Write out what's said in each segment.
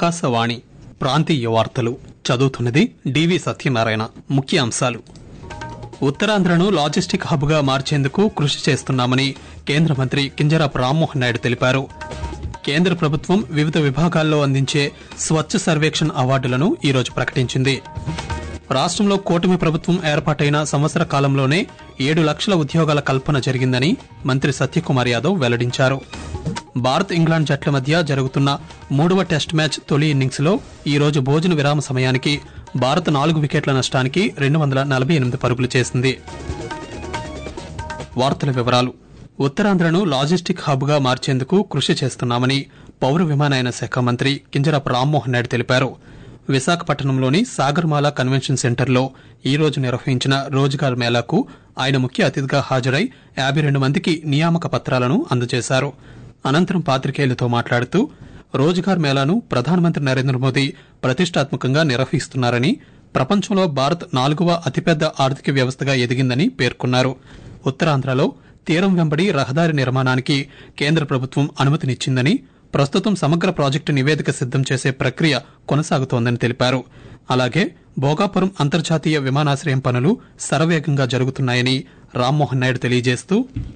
ఆకాశవాణి ప్రాంతీయ వార్తలు చదువుతున్నది డివి సత్యనారాయణ ముఖ్య అంశాలు ఉత్తరాంధ్రను లాజిస్టిక్ హబ్గా మార్చేందుకు కృషి చేస్తున్నామని కేంద్ర మంత్రి కింజరాపు రామ్మోహన్ నాయుడు తెలిపారు కేంద్ర ప్రభుత్వం వివిధ విభాగాల్లో అందించే స్వచ్ఛ సర్వేక్షణ్ అవార్డులను ఈరోజు ప్రకటించింది రాష్ట్రంలో కూటమి ప్రభుత్వం ఏర్పాటైన సంవత్సర కాలంలోనే ఏడు లక్షల ఉద్యోగాల కల్పన జరిగిందని మంత్రి సత్యకుమార్ యాదవ్ వెల్లడించారు భారత్ ఇంగ్లాండ్ జట్ల మధ్య జరుగుతున్న మూడవ టెస్ట్ మ్యాచ్ తొలి ఇన్నింగ్స్ లో ఈ రోజు భోజన విరామ సమయానికి భారత్ నాలుగు వికెట్ల నష్టానికి రెండు వందల నలభై ఎనిమిది పరుగులు చేసింది వార్తల వివరాలు ఉత్తరాంధ్రను లాజిస్టిక్ హబ్ గా మార్చేందుకు కృషి చేస్తున్నామని పౌర విమానయాన శాఖ మంత్రి కింజరాపు రామ్మోహన్ నాయుడు తెలిపారు విశాఖపట్నంలోని సాగర్మాల కన్వెన్షన్ సెంటర్లో ఈ రోజు నిర్వహించిన రోజ్గార్ మేళాకు ఆయన ముఖ్య అతిథిగా హాజరై యాభై రెండు మందికి నియామక పత్రాలను అందజేశారు అనంతరం పాత్రికేయులతో మాట్లాడుతూ రోజ్గార్ మేళాను ప్రధానమంత్రి నరేంద్ర మోదీ ప్రతిష్టాత్మకంగా నిర్వహిస్తున్నారని ప్రపంచంలో భారత్ నాలుగవ అతిపెద్ద ఆర్థిక వ్యవస్థగా ఎదిగిందని పేర్కొన్నారు ఉత్తరాంధ్రలో తీరం వెంబడి రహదారి నిర్మాణానికి కేంద్ర ప్రభుత్వం అనుమతినిచ్చిందని ప్రస్తుతం సమగ్ర ప్రాజెక్టు నివేదిక సిద్దం చేసే ప్రక్రియ కొనసాగుతోందని తెలిపారు అలాగే భోగాపురం అంతర్జాతీయ విమానాశ్రయం పనులు శరవేగంగా జరుగుతున్నాయని రామ్మోహన్ నాయుడు తెలియజేస్తూ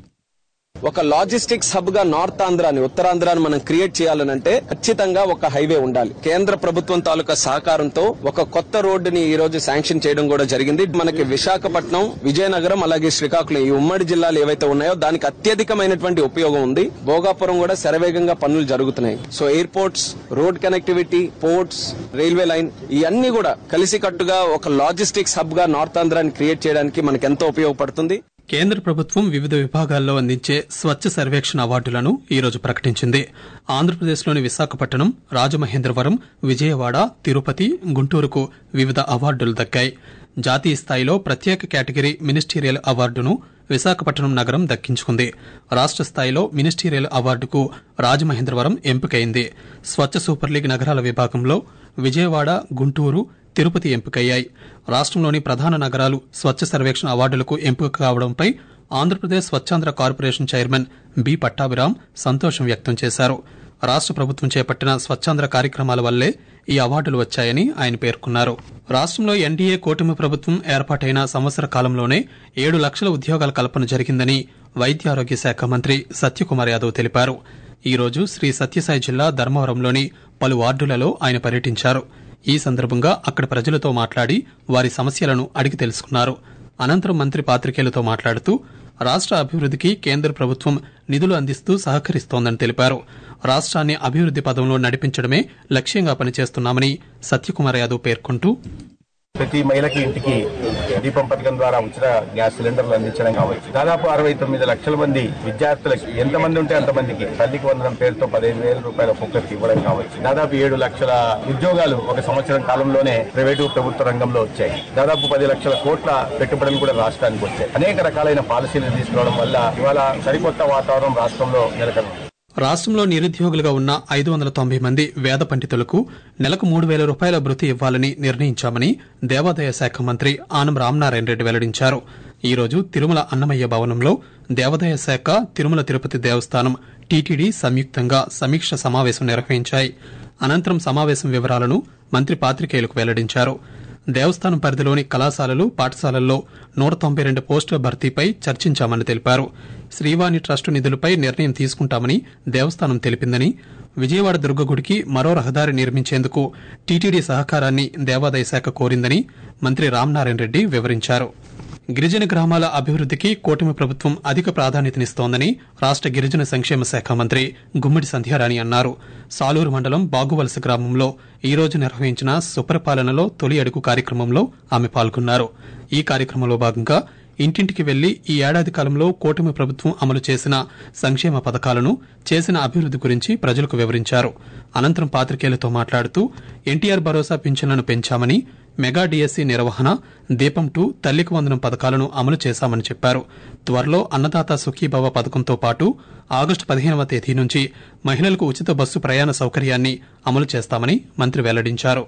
ఒక లాజిస్టిక్స్ హబ్ గా నార్త్ ఆంధ్రాని ఉత్తరాంధ్రాని మనం క్రియేట్ చేయాలనంటే ఖచ్చితంగా ఒక హైవే ఉండాలి కేంద్ర ప్రభుత్వం తాలూకా సహకారంతో ఒక కొత్త రోడ్డుని ఈ రోజు శాంక్షన్ చేయడం కూడా జరిగింది మనకి విశాఖపట్నం విజయనగరం అలాగే శ్రీకాకుళం ఈ ఉమ్మడి జిల్లాలు ఏవైతే ఉన్నాయో దానికి అత్యధికమైనటువంటి ఉపయోగం ఉంది భోగాపురం కూడా శరవేగంగా పనులు జరుగుతున్నాయి so airports road connectivity ports railway line ఇవన్నీ కూడా కలిసికట్టుగా ఒక లాజిస్టిక్స్ హబ్ గా నార్త్ ఆంధ్రాని క్రియేట్ చేయడానికి మనకి ఎంతో ఉపయోగపడుతుంది కేంద్ర ప్రభుత్వం వివిధ విభాగాల్లో అందించే స్వచ్ఛ సర్వేక్షణ అవార్డులను ఈ రోజు ప్రకటించింది ఆంధ్రప్రదేశ్లోని విశాఖపట్నం రాజమహేంద్రవరం విజయవాడ తిరుపతి గుంటూరుకు వివిధ అవార్డులు దక్కాయి జాతీయ స్థాయిలో ప్రత్యేక కేటగిరీ మినిస్టీరియల్ అవార్డును విశాఖపట్నం నగరం దక్కించుకుంది రాష్ట స్థాయిలో మినిస్టీరియల్ అవార్డుకు రాజమహేంద్రవరం ఎంపికైంది స్వచ్ఛ సూపర్ లీగ్ నగరాల విభాగంలో విజయవాడ గుంటూరు తిరుపతి ఎంపికయ్యాయి రాష్ట్రంలోని ప్రధాన నగరాలు స్వచ్ఛ సర్వేక్షణ అవార్డులకు ఎంపిక కావడంపై Andhra Pradesh Swachh Andhra corporation chairman B Pattabhiram సంతోషం వ్యక్తం చేశారు రాష్ట ప్రభుత్వం చేపట్టిన స్వచ్ఛాంధ్ర కార్యక్రమాల వల్లే ఈ అవార్డులు వచ్చాయని ఆయన పేర్కొన్నారు రాష్ట్రంలో ఎన్డీఏ కూటమి ప్రభుత్వం ఏర్పాటైన సంవత్సర కాలంలోనే ఏడు లక్షల ఉద్యోగాల కల్పన జరిగిందని వైద్య ఆరోగ్య శాఖ మంత్రి సత్యకుమార్ యాదవ్ తెలిపారు ఈ రోజు శ్రీ సత్యసాయి జిల్లా ధర్మవరంలోని పలు వార్డులలో ఆయన పర్యటించారు ఈ సందర్భంగా అక్కడ ప్రజలతో మాట్లాడి వారి సమస్యలను అడిగి తెలుసుకున్నారు అనంతరం మంత్రి పాత్రికేయులతో మాట్లాడుతూ రాష్ట అభివృద్దికి కేంద్ర ప్రభుత్వం నిధులు అందిస్తూ సహకరిస్తోందని తెలిపారు రాష్ట్రాన్ని అభివృద్ది పదంలో నడిపించడమే లక్ష్యంగా పనిచేస్తున్నామని సత్యకుమార్ యాదవ్ పేర్కొంటూ ప్రతి మహిళకి ఇంటికి దీపం పథకం ద్వారా ఉచిత గ్యాస్ సిలిండర్లు అందించడం కావచ్చు దాదాపు అరవై తొమ్మిది లక్షల మంది విద్యార్థులకి ఎంతమంది ఉంటే అంతమందికి తల్లికి వందనం పేరుతో పదిహేను వేల రూపాయల ఒక్కొక్కరికి ఇవ్వడం కావచ్చు దాదాపు ఏడు లక్షల ఉద్యోగాలు ఒక సంవత్సరం కాలంలోనే ప్రైవేటు ప్రభుత్వ రంగంలో వచ్చాయి దాదాపు పది లక్షల కోట్ల పెట్టుబడులు కూడా రాష్ట్రానికి వచ్చాయి అనేక రకాలైన పాలసీలు తీసుకురావడం వల్ల ఇవాళ సరికొత్త వాతావరణం రాష్ట్రంలో నెలకొంది రాష్ట్రంలో నిరుద్యోగులుగా ఉన్న ఐదు వందల తొంభై మంది వేద పండితులకు నెలకు మూడు వేల రూపాయల భృతి ఇవ్వాలని నిర్ణయించామని దేవాదాయ శాఖ మంత్రి ఆనం రామనారాయణ రెడ్డి వెల్లడించారు ఈ రోజు తిరుమల అన్నమయ్య భవనంలో దేవాదాయ శాఖ తిరుమల తిరుపతి దేవస్థానం టీటీడీ సంయుక్తంగా సమీక్ష సమావేశం నిర్వహించాయి అనంతరం సమావేశం వివరాలను మంత్రి పాత్రికేయులకు వెల్లడించారు దేవస్థానం పరిధిలోని కళాశాలలు పాఠశాలల్లో నూట తొంభై రెండు పోస్టుల భర్తీపై చర్చించామని తెలిపారు శ్రీవాణి ట్రస్టు నిధులపై నిర్ణయం తీసుకుంటామని దేవస్థానం తెలిపిందని విజయవాడ దుర్గగుడికి మరో రహదారి నిర్మించేందుకు టీటీడీ సహకారాన్ని దేవాదాయ శాఖ కోరిందని మంత్రి రామనారాయణ రెడ్డి వివరించారు గిరిజన గ్రామాల అభివృద్దికి కూటమి ప్రభుత్వం అధిక ప్రాధాన్యతనిస్తోందని రాష్ట గిరిజన సంక్షేమ శాఖ మంత్రి గుమ్మిడి సంధ్యారాణి అన్నారు సాలూరు మండలం బాగువలస గ్రామంలో ఈ రోజు నిర్వహించిన సుపరిపాలనలో తొలి అడుగు కార్యక్రమంలో ఆమె పాల్గొన్నారు ఈ కార్యక్రమంలో భాగంగా ఇంటింటికి వెళ్లి ఈ ఏడాది కాలంలో కూటమి ప్రభుత్వం అమలు చేసిన సంక్షేమ పథకాలను చేసిన అభివృద్ది గురించి ప్రజలకు వివరించారు అనంతరం పాత్రికేయులతో మాట్లాడుతూ ఎన్టీఆర్ భరోసా పింఛన్లను పెంచామని మెగా డిఎస్సీ నిర్వహణ దీపం టూ తల్లికి వందనం పథకాలను అమలు చేశామని చెప్పారు త్వరలో అన్నదాత సుఖీభవ పథకంతో పాటు ఆగస్టు పదిహేనవ తేదీ నుంచి మహిళలకు ఉచిత బస్సు ప్రయాణ సౌకర్యాన్ని అమలు చేస్తామని మంత్రి వెల్లడించారు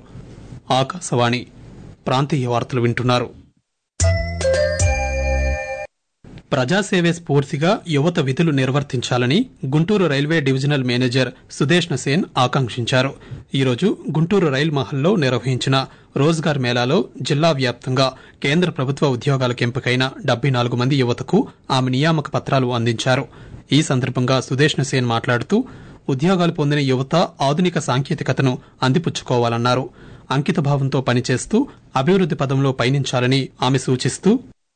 ఆకాశవాణి ప్రాంతీయ వార్తలు వింటున్నారు ప్రజాసేవే స్ఫూర్తిగా యువత విధులు నిర్వర్తించాలని Guntur railway divisional manager Sudeshna Sen ఆకాంక్షించారు ఈరోజు గుంటూరు రైల్ మహల్లో నిర్వహించిన రోజ్గార్ మేళాలో జిల్లా వ్యాప్తంగా కేంద్ర ప్రభుత్వ ఉద్యోగాలకు ఎంపికైన డెబ్బై నాలుగు మంది యువతకు ఆమె నియామక పత్రాలు అందించారు ఈ సందర్భంగా సుదేష్ణ సేన్ మాట్లాడుతూ ఉద్యోగాలు పొందిన యువత ఆధునిక సాంకేతికతను అందిపుచ్చుకోవాలన్నారు అంకితభావంతో పనిచేస్తూ అభివృద్ది పదంలో పయనించాలని ఆమె సూచిస్తూ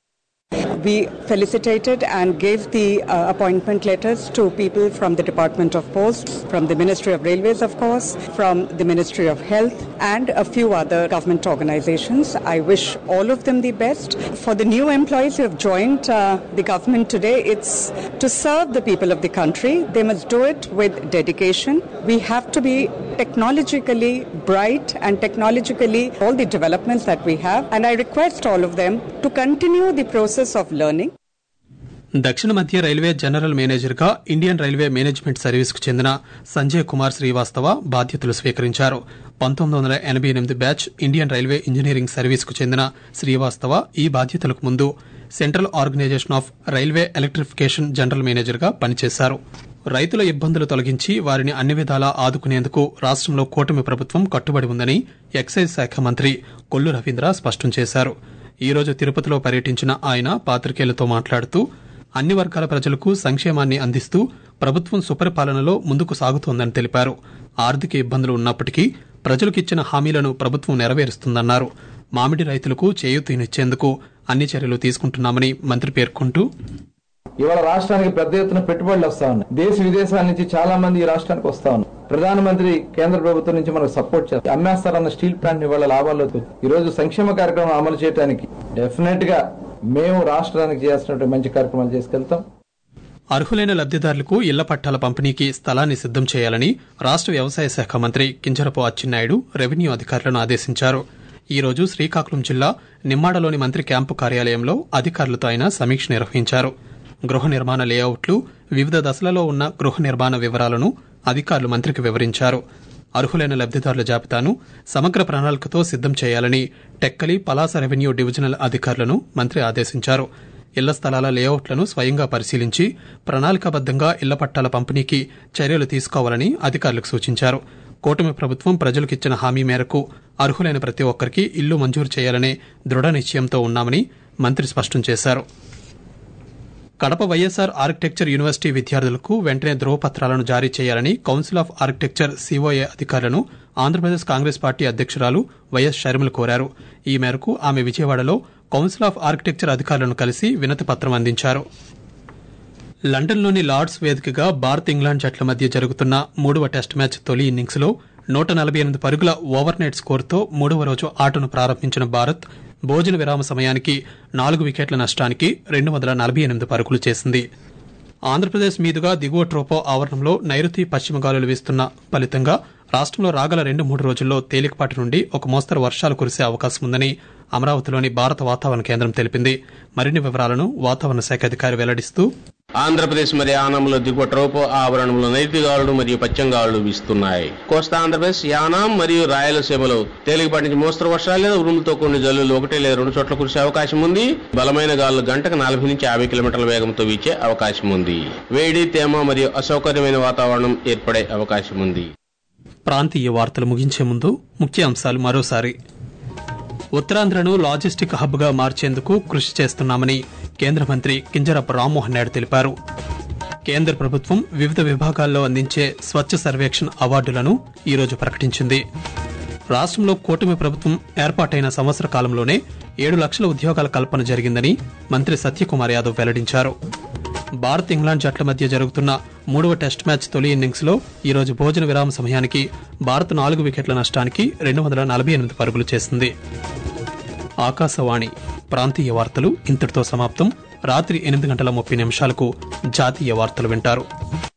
We felicitated and gave the uh, appointment letters to people from the Department of Posts, from the Ministry of Railways, of course, from the Ministry of Health, and a few other government organizations. I wish all of them the best. For the new employees who have joined uh, the government today, it's to serve the people of the country. They must do it with dedication. We have to be technologically bright and technologically all the developments that we have. And I request all of them to continue the process of learning. దక్షిణ మధ్య railway general manager గా Indian railway management service కు చెందిన సంజయ్ కుమార్ శ్రీవాస్తవ బాధ్యతలు స్వీకరించారు పంతొమ్మిది వందల ఎనభై ఎనిమిది batch Indian railway engineering service కు చెందిన శ్రీవాస్తవ ఈ బాధ్యతలకు ముందు central organisation of railway electrification general manager గా పనిచేశారు రైతుల ఇబ్బందులు తొలగించి వారిని అన్ని విధాలా ఆదుకునేందుకు రాష్ట్రంలో కూటమి ప్రభుత్వం కట్టుబడి ఉందని ఎక్సైజ్ శాఖ మంత్రి కొల్లు రవీంద్ర స్పష్టం చేశారు ఈ రోజు తిరుపతిలో పర్యటించిన ఆయన పాత్రికేయులతో మాట్లాడుతూ అన్ని వర్గాల ప్రజలకు సంక్షేమాన్ని అందిస్తూ ప్రభుత్వం సుపరిపాలనలో ముందుకు సాగుతోందని తెలిపారు ఆర్థిక ఇబ్బందులు ఉన్నప్పటికీ ప్రజలకు ఇచ్చిన హామీలను ప్రభుత్వం నెరవేరుస్తుందన్నారు మామిడి రైతులకు చేయూతనిచ్చేందుకు అన్ని చర్యలు తీసుకుంటున్నామని మంత్రి పేర్కొంటూ ఇవాళ రాష్ట్రానికి పెద్ద ఎత్తున పెట్టుబడులు వస్తా ఉన్నాయి దేశ విదేశాల నుంచి చాలా మంది ఈ రాష్ట్రానికి వస్తా ఉన్నారు ప్రధానమంత్రి కేంద్ర ప్రభుత్వం నుంచి మనకు సపోర్ట్ చేస్తారు అమ్మేస్తారన్న స్టీల్ ప్లాంట్ ఇవాళ లాభాల్లో ఈ రోజు సంక్షేమ కార్యక్రమం అమలు చేయడానికి డెఫినెట్ గా మేము రాష్ట్రానికి చేయాల్సినటువంటి మంచి కార్యక్రమాలు చేసుకెళ్తాం అర్హులైన లబ్దిదారులకు ఇళ్ల పట్టాల పంపిణీకి స్థలాన్ని సిద్దం చేయాలని రాష్ట వ్యవసాయ శాఖ మంత్రి కింజరపు అచ్చెన్నాయుడు రెవెన్యూ అధికారులను ఆదేశించారు ఈ రోజు శ్రీకాకుళం జిల్లా నిమ్మాడలోని మంత్రి క్యాంపు కార్యాలయంలో అధికారులతో ఆయన సమీక్ష నిర్వహించారు గృహ నిర్మాణ లేఅవుట్లు వివిధ దశలలో ఉన్న గృహ నిర్మాణ వివరాలను అధికారులు మంత్రికి వివరించారు అర్హులైన లబ్దిదారుల జాబితాను సమగ్ర ప్రణాళికతో సిద్దం చేయాలని టెక్కలి పలాస రెవెన్యూ డివిజనల్ అధికారులను మంత్రి ఆదేశించారు ఇళ్ల స్థలాల లేఅవుట్లను స్వయంగా పరిశీలించి ప్రణాళికాబద్దంగా ఇళ్ల పట్టాల పంపిణీకి చర్యలు తీసుకోవాలని అధికారులకు సూచించారు కూటమి ప్రభుత్వం ప్రజలకిచ్చిన హామీ మేరకు అర్హులైన ప్రతి ఒక్కరికి ఇల్లు మంజూరు చేయాలనే దృఢ నిశ్చయంతో ఉన్నామని మంత్రి స్పష్టం చేశారు కడప వైఎస్ఆర్ ఆర్కిటెక్చర్ యూనివర్సిటీ విద్యార్థులకు వెంటనే ధ్రువపత్రాలను జారీ చేయాలని కౌన్సిల్ ఆఫ్ ఆర్కిటెక్చర్ సీఓఏ అధికారులను ఆంధ్రప్రదేశ్ కాంగ్రెస్ పార్టీ అధ్యక్షురాలు వైఎస్ షర్మిల కోరారు ఈ మేరకు ఆమె విజయవాడలో కౌన్సిల్ ఆఫ్ ఆర్కిటెక్చర్ అధికారులను కలిసి వినతి పత్రం అందించారు లండన్లోని లార్డ్స్ వేదికగా భారత్ ఇంగ్లాండ్ జట్ల మధ్య జరుగుతున్న మూడవ టెస్ట్ మ్యాచ్ తొలి ఇన్నింగ్స్లో నూట నలభై ఎనిమిది పరుగుల ఓవర్ నెట్ స్కోర్తో మూడవ రోజు ఆటను ప్రారంభించిన భారత్ భోజన విరామ సమయానికి నాలుగు వికెట్ల నష్టానికి రెండు వందల నలభై ఎనిమిది పరుగులు చేసింది ఆంధ్రప్రదేశ్ మీదుగా దిగువ ట్రోపో ఆవరణంలో నైరుతి పశ్చిమ గాలులు వీస్తున్న ఫలితంగా రాష్ట్రంలో రాగల రెండు మూడు రోజుల్లో తేలికపాటి నుండి ఒక మోస్తరు వర్షాలు కురిసే అవకాశం ఉందని అమరావతిలోని భారత వాతావరణ కేంద్రం తెలిపింది మరిన్ని వివరాలను వాతావరణ శాఖ అధికారి వెల్లడిస్తూ ఆంధ్రప్రదేశ్ మరియు యానాంలో దిగువ ట్రోపో ఆవరణంలో నైరుతిగాలులు మరియు పశ్చిమగాలులు వీస్తున్నాయి కోస్తా ఆంధ్రప్రదేశ్ యానాం మరియు రాయలసీమలో తేలికపాటి నుంచి మోస్తరు వర్షాలు లేదా ఉరుములతో కొన్ని జల్లులు ఒకటి లేదా రెండు చోట్ల కురిసే అవకాశం ఉంది బలమైన గాలులు గంటకు నలభై నుంచి యాభై కిలోమీటర్ల వేగంతో వీచే అవకాశం ఉంది వేడి తేమ మరియు అసౌకర్యమైన వాతావరణం ఏర్పడే అవకాశం ఉంది ప్రాంతీయ వార్తలు ముగించే ముందు ముఖ్య అంశాలు మరోసారి ఉత్తరాంధ్రను లాజిస్టిక్ హబ్గా మార్చేందుకు కృషి చేస్తున్నామని కేంద్ర మంత్రి కింజరపు రామ్మోహన్ నాయుడు తెలిపారు కేంద్ర ప్రభుత్వం వివిధ విభాగాల్లో అందించే స్వచ్ఛ సర్వేక్షణ్ అవార్డులను ఈరోజు ప్రకటించింది రాష్ట్రంలో కూటమి ప్రభుత్వం ఏర్పాటైన సంవత్సర కాలంలోనే ఏడు లక్షల ఉద్యోగాల కల్పన జరిగిందని మంత్రి సత్యకుమార్ యాదవ్ వెల్లడించారు భారత్ ఇంగ్లాండ్ జట్ల మధ్య జరుగుతున్న మూడవ టెస్ట్ మ్యాచ్ తొలి ఇన్నింగ్స్ లో ఈరోజు భోజన విరామ సమయానికి భారత్ నాలుగు వికెట్ల నష్టానికి రెండు వందల నలభై ఎనిమిది పరుగులు చేసింది ఆకాశవాణి ప్రాంతీయ వార్తలు ఇంతటితో సమాప్తం రాత్రి ఎనిమిది గంటల ముప్పై నిమిషాలకు జాతీయ వార్తలు వింటారు